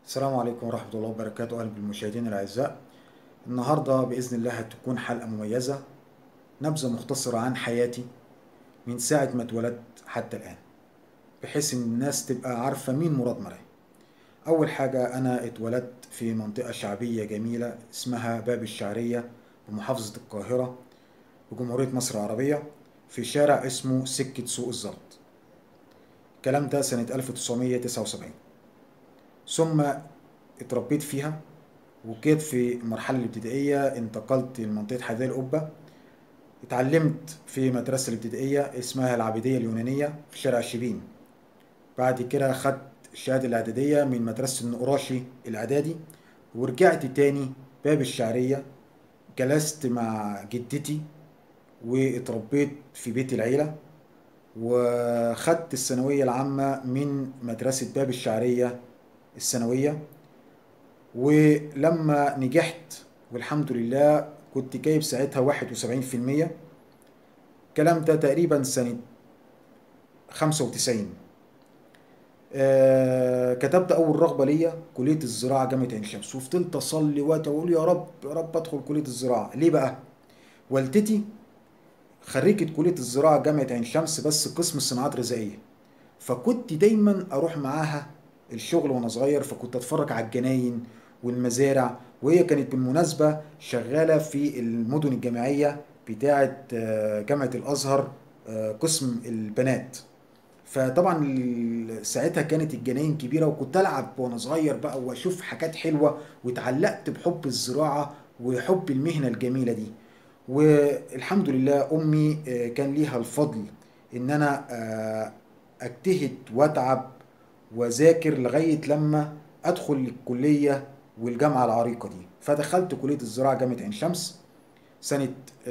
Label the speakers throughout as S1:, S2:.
S1: السلام عليكم ورحمة الله وبركاته أهلا بالمشاهدين الأعزاء النهاردة بإذن الله هتكون حلقة مميزة نبذة مختصرة عن حياتي من ساعة ما اتولدت حتى الآن بحيث إن الناس تبقى عارفة مين مراد مرعي أول حاجة أنا اتولدت في منطقة شعبية جميلة اسمها باب الشعرية بمحافظة القاهرة بجمهورية مصر العربية في شارع اسمه سكة سوق الزلط الكلام ده سنة 1979 ثم اتربيت فيها وجيت في المرحلة الابتدائية انتقلت لمنطقة حدائق القبة اتعلمت في مدرسة الابتدائية اسمها العبيدية اليونانية في شارع شبين بعد كده خدت الشهادة الإعدادية من مدرسة النقراشي الإعدادي ورجعت تاني باب الشعرية جلست مع جدتي واتربيت في بيت العيلة وخدت الثانوية العامة من مدرسة باب الشعرية الثانوية ولما نجحت والحمد لله كنت جايب ساعتها واحد وسبعين في المية الكلام ده تقريبا سنة خمسة وتسعين آه كتبت أول رغبة ليا كلية الزراعة جامعة عين شمس وفضلت أصلي وقت أقول يا رب يا رب أدخل كلية الزراعة ليه بقى؟ والدتي خريجة كلية الزراعة جامعة عين شمس بس قسم الصناعات الغذائية فكنت دايما أروح معاها الشغل وانا صغير فكنت اتفرج على الجناين والمزارع وهي كانت بالمناسبة شغالة في المدن الجامعية بتاعة جامعة الأزهر قسم البنات فطبعا ساعتها كانت الجناين كبيرة وكنت ألعب وأنا صغير بقى وأشوف حاجات حلوة واتعلقت بحب الزراعة وحب المهنة الجميلة دي والحمد لله أمي كان ليها الفضل إن أنا أجتهد وأتعب واذاكر لغايه لما ادخل الكليه والجامعه العريقه دي فدخلت كليه الزراعه جامعه عين شمس سنه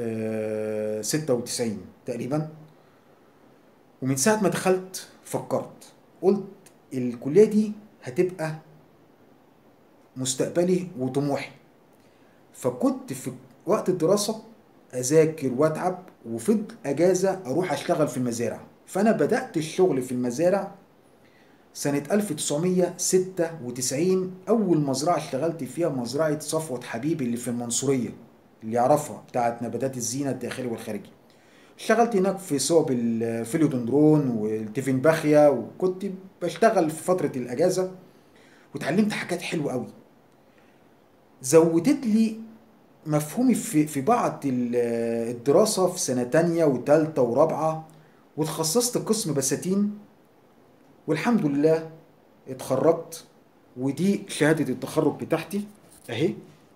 S1: 96 تقريبا ومن ساعه ما دخلت فكرت قلت الكليه دي هتبقى مستقبلي وطموحي فكنت في وقت الدراسه اذاكر واتعب وفي اجازه اروح اشتغل في المزارع فانا بدات الشغل في المزارع سنة 1996 أول مزرعة اشتغلت فيها مزرعة صفوة حبيب اللي في المنصورية اللي يعرفها بتاعت نباتات الزينة الداخلي والخارجي اشتغلت هناك في صوب الفيلودندرون والتيفنباخيا وكنت بشتغل في فترة الأجازة وتعلمت حاجات حلوة قوي زودت لي مفهومي في, في بعض الدراسة في سنة تانية وتالتة ورابعة وتخصصت قسم بساتين والحمد لله اتخرجت ودي شهادة التخرج بتاعتي اهي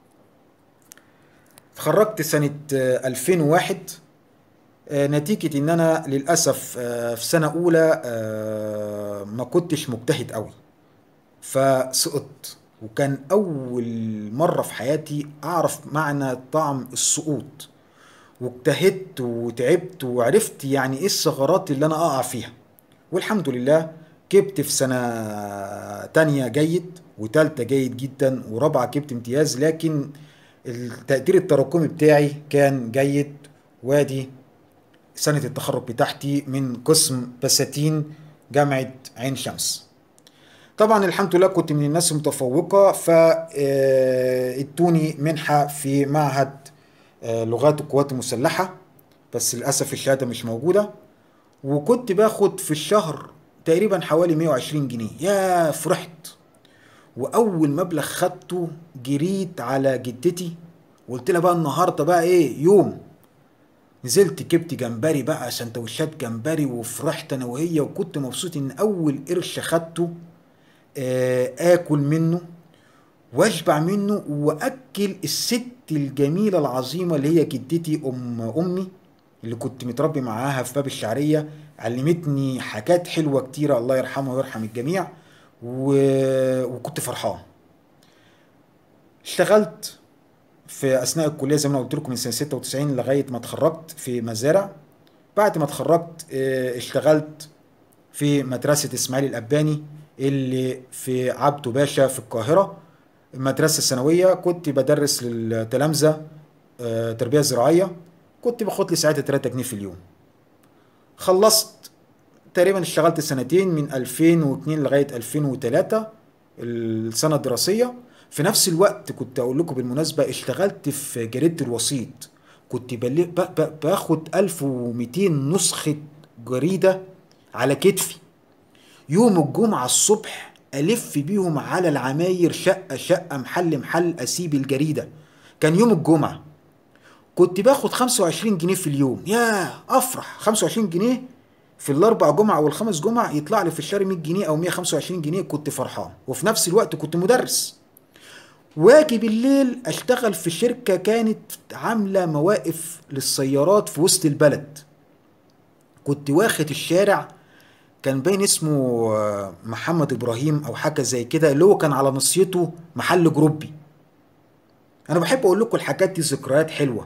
S1: اتخرجت سنة 2001 نتيجة ان انا للأسف في سنة اولى ما كنتش مجتهد قوي فسقطت وكان اول مرة في حياتي اعرف معنى طعم السقوط واجتهدت وتعبت وعرفت يعني ايه الثغرات اللي انا اقع فيها والحمد لله جبت في سنة تانية جيد وتالتة جيد جدا ورابعة جبت امتياز لكن التقدير التراكمي بتاعي كان جيد وادي سنة التخرج بتاعتي من قسم بساتين جامعة عين شمس طبعا الحمد لله كنت من الناس المتفوقة فادوني منحة في معهد لغات القوات المسلحة بس للأسف الشهادة مش موجودة وكنت باخد في الشهر تقريبا حوالي 120 جنيه يا فرحت واول مبلغ خدته جريت على جدتي وقلت لها بقى النهارده بقى ايه يوم نزلت جبت جمبري بقى سندوتشات جمبري وفرحت انا وهي وكنت مبسوط ان اول قرش خدته اكل منه واشبع منه واكل الست الجميله العظيمه اللي هي جدتي ام امي اللي كنت متربي معاها في باب الشعريه علمتني حاجات حلوة كتيرة الله يرحمها ويرحم الجميع و... وكنت فرحان اشتغلت في أثناء الكلية زي ما أنا قلت لكم من سنة 96 لغاية ما اتخرجت في مزارع بعد ما اتخرجت اشتغلت في مدرسة إسماعيل الأباني اللي في عبده باشا في القاهرة المدرسة الثانوية كنت بدرس للتلامذة تربية زراعية كنت باخد لي ساعتها 3 جنيه في اليوم خلصت تقريبا اشتغلت سنتين من 2002 لغاية 2003 السنة الدراسية في نفس الوقت كنت أقول لكم بالمناسبة اشتغلت في جريدة الوسيط كنت بل- ب- ب- باخد 1200 نسخة جريدة على كتفي يوم الجمعة الصبح ألف بيهم على العماير شقة شقة محل محل أسيب الجريدة كان يوم الجمعة كنت باخد 25 جنيه في اليوم يا أفرح 25 جنيه في الأربع جمعة أو الخمس جمعة يطلع لي في الشهر 100 جنيه أو 125 جنيه كنت فرحان وفي نفس الوقت كنت مدرس واجي بالليل اشتغل في شركة كانت عاملة مواقف للسيارات في وسط البلد كنت واخد الشارع كان باين اسمه آه، محمد ابراهيم او حاجه زي كده اللي هو كان على نصيته محل جروبي انا بحب اقول لكم الحاجات دي ذكريات حلوه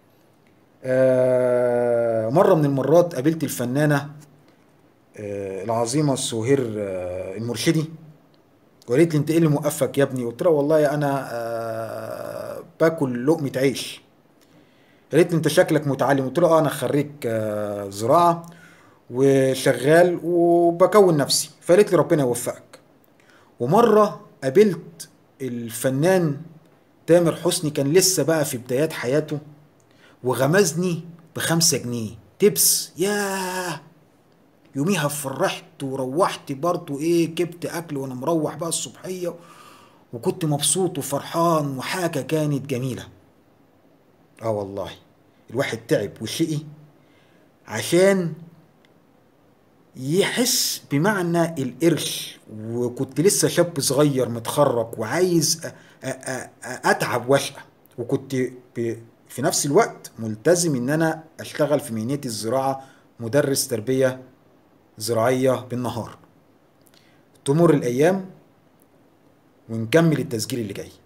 S1: آه، مره من المرات قابلت الفنانه آه، العظيمه سهير آه، المرشدي وقالت لي انت ايه اللي موقفك يا ابني قلت لها والله انا آه، باكل لقمه عيش قالت لي انت شكلك متعلم قلت لها اه انا خريج آه، زراعه وشغال وبكون نفسي فقالت لي ربنا يوفقك ومره قابلت الفنان تامر حسني كان لسه بقى في بدايات حياته وغمزني بخمسة جنيه تبس ياه يوميها فرحت وروحت برضو ايه جبت اكل وانا مروح بقى الصبحيه وكنت مبسوط وفرحان وحاجه كانت جميله اه والله الواحد تعب وشقي عشان يحس بمعنى القرش وكنت لسه شاب صغير متخرج وعايز أ- أ- أ- اتعب واشقى وكنت ب- في نفس الوقت ملتزم ان انا اشتغل في مهنة الزراعة مدرس تربية زراعية بالنهار تمر الايام ونكمل التسجيل اللي جاي